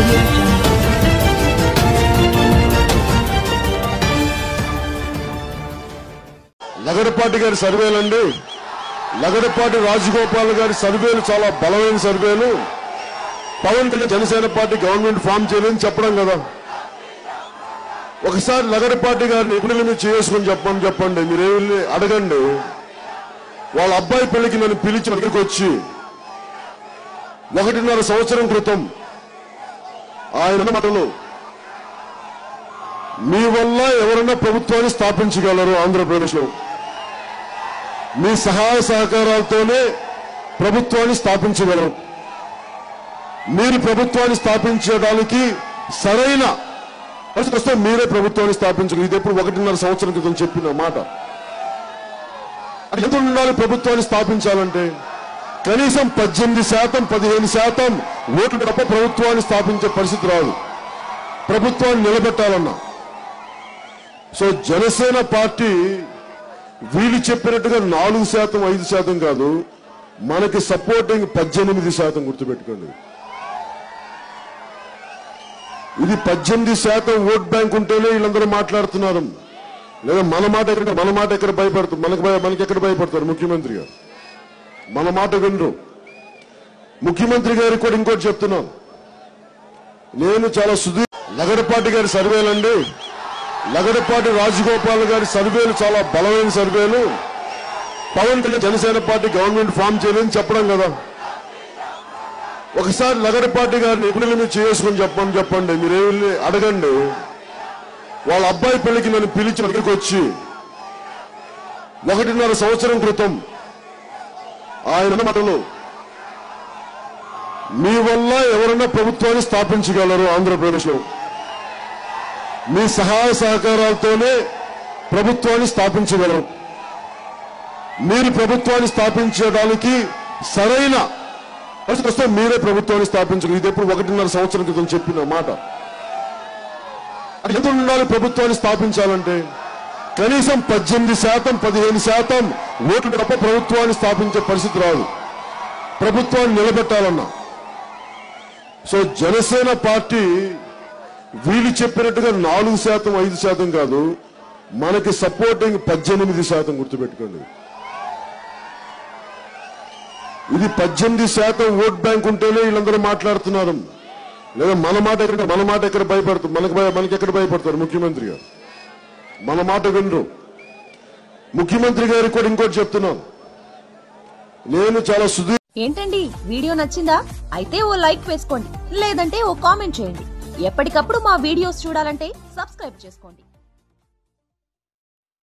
audio jungle. Lagadapati గారి సర్వేలండి లగడపాటి రాజగోపాల్ గారి సర్వేలు చాలా బలమైన సర్వేలు Pawan Kalyan Janasena party government form చేయలేదని చెప్పడం కదా ఒకసారి లగడపాటి గారిని నిపుణుల మీద చేసుకుని చెప్పమని చెప్పండి మీరు వెళ్ళి అడగండి వాళ్ళ అబ్బాయి పెళ్లికి నన్ను పిలిచి దగ్గరికి వచ్చి ఒకటిన్నర సంవత్సరం క్రితం ఆయన మాటలు మీ వల్ల ఎవరైనా ప్రభుత్వాన్ని స్థాపించగలరు ఆంధ్రప్రదేశ్లో మీ సహాయ సహకారాలతోనే ప్రభుత్వాన్ని స్థాపించగలరు మీరు ప్రభుత్వాన్ని స్థాపించడానికి సరైన పరిస్థితి వస్తే మీరే ప్రభుత్వాన్ని స్థాపించగలరు ఇది ఎప్పుడు ఒకటిన్నర సంవత్సరం క్రితం చెప్పిన మాట అది ఎంత ఉండాలి ప్రభుత్వాన్ని స్థాపించాలంటే కనీసం పద్దెనిమిది శాతం పదిహేను శాతం ఓట్లు తప్ప ప్రభుత్వాన్ని స్థాపించే పరిస్థితి రాదు ప్రభుత్వాన్ని నిలబెట్టాలన్నా సో జనసేన పార్టీ వీళ్ళు చెప్పినట్టుగా నాలుగు శాతం ఐదు శాతం కాదు మనకి సపోర్టింగ్ పద్దెనిమిది శాతం గుర్తుపెట్టుకోండి ఇది పద్దెనిమిది శాతం ఓట్ బ్యాంక్ ఉంటేనే వీళ్ళందరూ మాట్లాడుతున్నారు లేదా మన మాట ఎక్కడ మన మాట ఎక్కడ భయపడుతుంది మనకి భయ- మనకి ఎక్కడ భయపడతారు ముఖ్యమంత్రి గారు మన మాట వినరు ముఖ్యమంత్రి గారికి కూడా ఇంకోటి చెప్తున్నాను నేను చాలా సుదీ లగడపాటి గారి సర్వేలండి లగడపాటి రాజగోపాల్ గారి సర్వేలు చాలా బలమైన సర్వేలు Pawan Kalyan Janasena party government form చేయలేదని చెప్పడం కదా ఒకసారి లగడపాటి గారిని నిపుణుల మీద చేసుకుని చెప్పమని చెప్పండి మీరు వెళ్ళి అడగండి వాళ్ళ అబ్బాయి పెళ్లికి నన్ను పిలిచి దగ్గరికి వచ్చి ఒకటిన్నర సంవత్సరం క్రితం ఆయన మాటలు మీ వల్ల ఎవరైనా ప్రభుత్వాన్ని స్థాపించగలరు ఆంధ్రప్రదేశ్లో మీ సహాయ సహకారాలతోనే ప్రభుత్వాన్ని స్థాపించగలరు మీరు ప్రభుత్వాన్ని స్థాపించడానికి సరైన పరిస్థితి వస్తే మీరే ప్రభుత్వాన్ని స్థాపించగలరు ఇది ఎప్పుడు ఒకటిన్నర సంవత్సరం క్రితం చెప్పిన మాట అది ఎంత ఉండాలి ప్రభుత్వాన్ని స్థాపించాలంటే కనీసం పద్దెనిమిది శాతం పదిహేను శాతం ఓట్లు తప్ప ప్రభుత్వాన్ని స్థాపించే పరిస్థితి రాదు ప్రభుత్వాన్ని నిలబెట్టాలన్నా సో జనసేన పార్టీ వీళ్ళు చెప్పినట్టుగా నాలుగు శాతం ఐదు శాతం కాదు మనకి సపోర్టింగ్ పద్దెనిమిది శాతం గుర్తుపెట్టుకోండి ఇది పద్దెనిమిది శాతం ఓట్ బ్యాంక్ ఉంటేనే వీళ్ళందరూ మాట్లాడుతున్నారు లేదా మన మాట ఎక్కడ మన మాట ఎక్కడ భయపడుతుంది మనకి భయ- మనకి ఎక్కడ భయపడతారు ముఖ్యమంత్రి గారు మన మాట వినరు ముఖ్యమంత్రి గారికి కూడా ఇంకోటి చెప్తున్నాను నేను చాలా సుదీ ఏంటండి వీడియో నచ్చిందా అయితే ఓ లైక్ వేసుకోండి లేదంటే ఓ కామెంట్ చేయండి ఎప్పటికప్పుడు మా వీడియోస్ చూడాలంటే సబ్స్క్రైబ్ చేసుకోండి